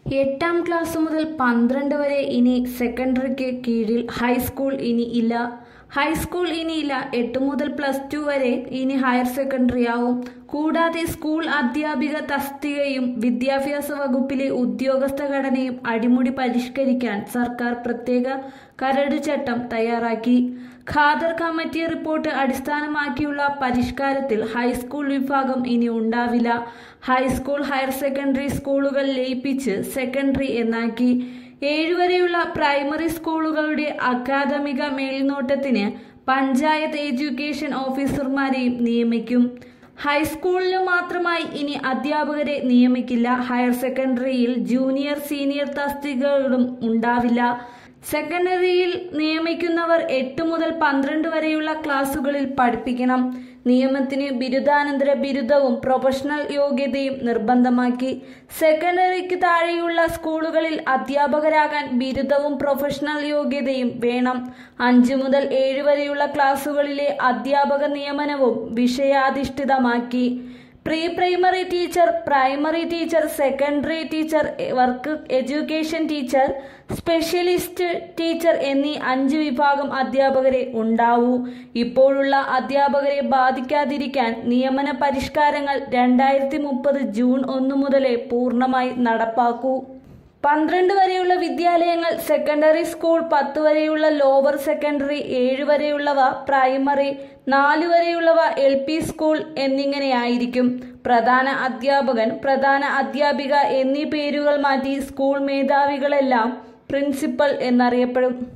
എട്ടാം ക്ലാസ് മുതൽ പന്ത്രണ്ട് വരെ ഇനി സെക്കൻഡറിക്ക് കീഴിൽ ഹൈസ്കൂൾ ഇനി ഇല്ല ഹൈസ്കൂൾ ഇനിയില്ല എട്ട് മുതൽ പ്ലസ് ടു വരെ ഇനി ഹയർ സെക്കൻഡറി ആവും കൂടാതെ സ്കൂൾ അധ്യാപിക തസ്തികയും വിദ്യാഭ്യാസ വകുപ്പിലെ ഉദ്യോഗസ്ഥ ഘടനയും അടിമുടി പരിഷ്കരിക്കാൻ സർക്കാർ പ്രത്യേക കരട് ചട്ടം തയ്യാറാക്കി ഖാദർ കമ്മിറ്റി റിപ്പോർട്ട് അടിസ്ഥാനമാക്കിയുള്ള പരിഷ്കാരത്തിൽ ഹൈസ്കൂൾ വിഭാഗം ഇനി ഉണ്ടാവില്ല ഹൈസ്കൂൾ ഹയർ സെക്കൻഡറി സ്കൂളുകൾ ലയിപ്പിച്ച് സെക്കൻഡറി എന്നാക്കി ഏഴുവരെയുള്ള പ്രൈമറി സ്കൂളുകളുടെ അക്കാദമിക മേൽനോട്ടത്തിന് പഞ്ചായത്ത് എഡ്യൂക്കേഷൻ ഓഫീസർമാരെയും നിയമിക്കും ഹൈസ്കൂളിന് മാത്രമായി ഇനി അധ്യാപകരെ നിയമിക്കില്ല ഹയർ സെക്കൻഡറിയിൽ ജൂനിയർ സീനിയർ തസ്തികകളും ഉണ്ടാവില്ല സെക്കൻഡറിയിൽ നിയമിക്കുന്നവർ എട്ട് മുതൽ പന്ത്രണ്ട് വരെയുള്ള ക്ലാസുകളിൽ പഠിപ്പിക്കണം നിയമത്തിന് ബിരുദാനന്തര ബിരുദവും പ്രൊഫഷണൽ യോഗ്യതയും നിർബന്ധമാക്കി സെക്കൻഡറിക്ക് താഴെയുള്ള സ്കൂളുകളിൽ അധ്യാപകരാകാൻ ബിരുദവും പ്രൊഫഷണൽ യോഗ്യതയും വേണം അഞ്ച് മുതൽ ഏഴ് വരെയുള്ള ക്ലാസുകളിലെ അധ്യാപക നിയമനവും വിഷയാധിഷ്ഠിതമാക്കി pre primary teacher primary teacher secondary teacher work education teacher specialist teacher എന്നീ അഞ്ച് വിഭാഗം അധ്യാപകരെ ഉണ്ടാവൂ ഇപ്പോഴുള്ള അധ്യാപകരെ ബാധിക്കാതിരിക്കാൻ നിയമന പരിഷ്കാരങ്ങൾ രണ്ടായിരത്തി മുപ്പത് ജൂൺ ഒന്ന് മുതലേ പൂർണ്ണമായി നടപ്പാക്കൂ പന്ത്രണ്ട് വരെയുള്ള വിദ്യാലയങ്ങൾ സെക്കൻഡറി സ്കൂൾ പത്ത് വരെയുള്ള ലോവർ സെക്കൻഡറി ഏഴ് വരെയുള്ളവ പ്രൈമറി നാല് വരെയുള്ളവ എൽ പി സ്കൂൾ എന്നിങ്ങനെയായിരിക്കും പ്രധാന അധ്യാപകൻ പ്രധാന അധ്യാപിക എന്നീ പേരുകൾ മാറ്റി സ്കൂൾ മേധാവികളെല്ലാം പ്രിൻസിപ്പൽ എന്നറിയപ്പെടും